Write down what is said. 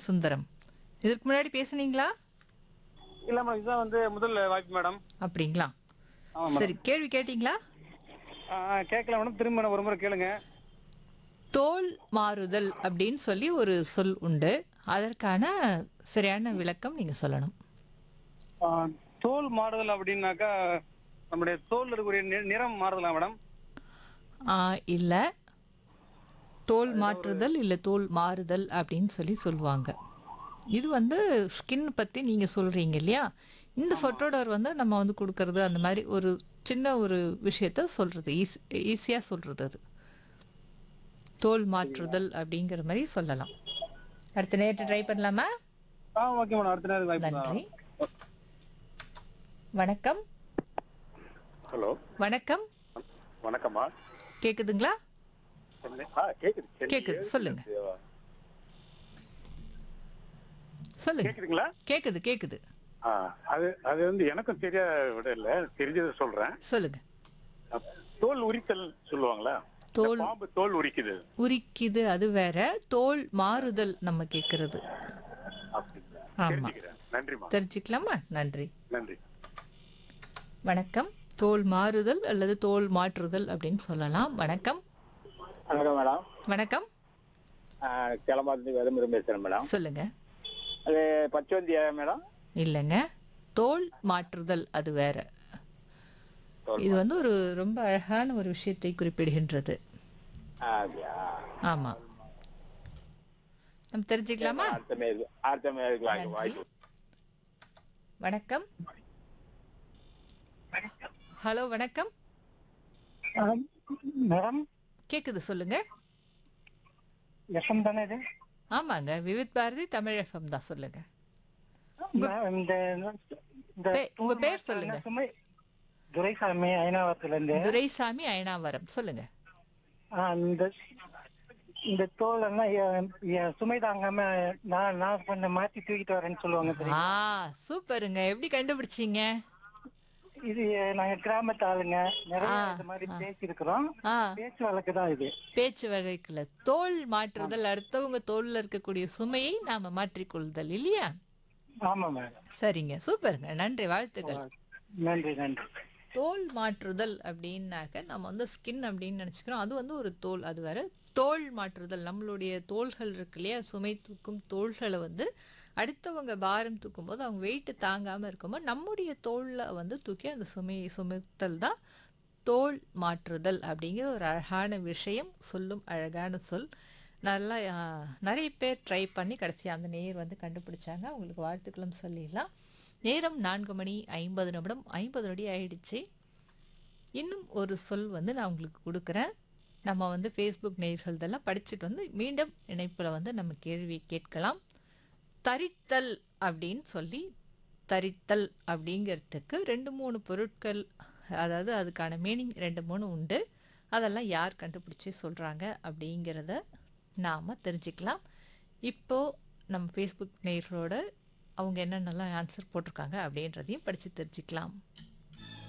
சுந்தரம் இதற்கு முன்னாடி பேசுனீங்களா இல்ல மேடம் இதுதான் வந்து முதல் வாய்ப்பு மேடம் அப்படிங்களா ஆமா மேடம் சரி கேள்வி கேட்டீங்களா ஆ, ஆ, கேட்கல மேடம் திரும்ப மேடம் ஒரு முறை கேளுங்க தோல் மாறுதல் அப்படின்னு சொல்லி ஒரு சொல் உண்டு அதற்கான சரியான விளக்கம் நீங்க சொல்லணும் ஆ, தோல் மாறுதல் அப்படின்னாக்கா நம்முடைய தோல் இருக்கக்கூடிய நி- நிறம் மாறுதலா மேடம் ஆ, இல்ல தோல் மாற்றுதல் இல்ல தோல் மாறுதல் அப்படின்னு சொல்லி சொல்லுவாங்க இது வந்து ஸ்கின் பத்தி நீங்க சொல்றீங்க இல்லையா இந்த சொற்றொடர் வந்து நம்ம வந்து கொடுக்கறது அந்த மாதிரி ஒரு சின்ன ஒரு விஷயத்த சொல்றது ஈஸி ஈஸியா சொல்றது அது தோல் மாற்றுதல் அப்படிங்கிற மாதிரி சொல்லலாம் அடுத்த நேரத்தை ட்ரை பண்ணலாமா ஆ ஓகே மேடம் அடுத்த நேரம் வாய்ப்பு நன்றி தான். வணக்கம் ஹலோ வணக்கம் வணக்கம்மா கேக்குதுங்களா சென்னை ஆ கேக்குது சென்னை கேக்குது, சொல்லுங்க. சொல்லுங்க கேக்குதுங்களா கேக்குது கேக்குது ஆ அது அது வந்து எனக்கும் தெரிய விட இல்ல தெரிஞ்சதை சொல்றேன் சொல்லுங்க அப்- தோல் உரித்தல் சொல்லுவாங்களா தோல் இந்த பாம்பு தோல் உரிக்குது உரிக்குது அது வேற தோல் மாறுதல் நம்ம கேக்குறது அப்படிங்களா ஆமா தெரிஞ்சுக்கிறேன் நன்றிம்மா தெரிஞ்சுக்கலாமா நன்றி நன்றி வணக்கம் தோல் மாறுதல் அல்லது தோல் மாற்றுதல் அப்படின்னு சொல்லலாம் வணக்கம் வணக்கம் மேடம் வணக்கம் கிளம்பாந்து வேதமுறை பேசுறேன் மேடம் சொல்லுங்க அது பச்சோந்தியா மேடம் இல்லைங்க தோல் மாற்றுதல் அது வேற இது வந்து ஒரு ரொம்ப அழகான ஒரு விஷயத்தை குறிப்பிடுகின்றது ஆ, அப்படியா ஆமா நம்ம தெரிஞ்சுக்கலாமா அர்த்தமே இருக்கு அர்த்தமே இருக்கு வாய்ப்பு நன்றி. வாய்ப்பு வணக்கம் ஹலோ வணக்கம் மேடம் கேக்குது சொல்லுங்க எஃப்எம் தானே இது ஆமாங்க விவித் பாரதி தமிழ் எஃப்எம் தான் சொல்லுங்க இந்த இந்த பே- உங்க பேர் சொல்லுங்க சுமை துரைசாமி ஐநாவரத்துல இருந்து துரைசாமி அயனாவரம் சொல்லுங்க ஆ, இந்த இந்த தோல் எல்லாம் சுமை தாங்காம நான் நான் கொஞ்சம் மாத்தி தூக்கிட்டு வரேன்னு சொல்லுவாங்க தெரியுமா? ஆ சூப்பருங்க எப்படி கண்டுபிடிச்சீங்க இது நாங்க கிராமத்து ஆளுங்க நிறைய ஆ, இந்த மாதிரி பேசியிருக்கிறோம் ஆ பேச்சு வழக்கு தான் இது பேச்சு வகைக்குள்ள தோல் மாற்றுதல் அடுத்தவங்க தோல்ல இருக்கக்கூடிய சுமையை நாம மாற்றிக்கொள்தல் இல்லையா ஆமா மேடம் சரிங்க சூப்பருங்க நன்றி வாழ்த்துக்கள் நன்றி நன்றி தோல் மாற்றுதல் அப்படின்னாக்க நம்ம வந்து ஸ்கின் அப்படின்னு நினச்சிக்கிறோம் அது வந்து ஒரு தோல் அது வேற தோல் மாற்றுதல் நம்மளுடைய தோள்கள் இருக்கு இல்லையா சுமை தூக்கும் தோள்களை வந்து அடுத்தவங்க பாரம் தூக்கும்போது அவங்க வெயிட்டு தாங்காமல் இருக்கும்போது நம்முடைய தோளில் வந்து தூக்கி அந்த சுமையை சுமத்தல் தான் தோல் மாற்றுதல் அப்படிங்கிற ஒரு அழகான விஷயம் சொல்லும் அழகான சொல் நல்லா ஆ, நிறைய பேர் ட்ரை பண்ணி கடைசியாக அந்த நேர் வந்து கண்டுபிடிச்சாங்க அவங்களுக்கு வாழ்த்துக்களும் சொல்லிடலாம் நேரம் நான்கு மணி ஐம்பது நிமிடம் ஐம்பது நொடி ஆயிடுச்சு இன்னும் ஒரு சொல் வந்து நான் உங்களுக்கு கொடுக்குறேன் நம்ம வந்து ஃபேஸ்புக் நேர்கள்தெல்லாம் படிச்சுட்டு வந்து மீண்டும் இணைப்பில் வந்து நம்ம கேள்வி கேட்கலாம் தரித்தல் அப்படின்னு சொல்லி தரித்தல் அப்படிங்கிறதுக்கு ரெண்டு மூணு பொருட்கள் அதாவது அதுக்கான மீனிங் ரெண்டு மூணு உண்டு அதெல்லாம் யார் கண்டுபிடிச்சி சொல்கிறாங்க அப்படிங்கிறத நாம் தெரிஞ்சுக்கலாம் இப்போது நம்ம ஃபேஸ்புக் நேயர்களோட அவங்க என்னென்னலாம் ஆன்சர் போட்டிருக்காங்க அப்படின்றதையும் படித்து தெரிஞ்சுக்கலாம்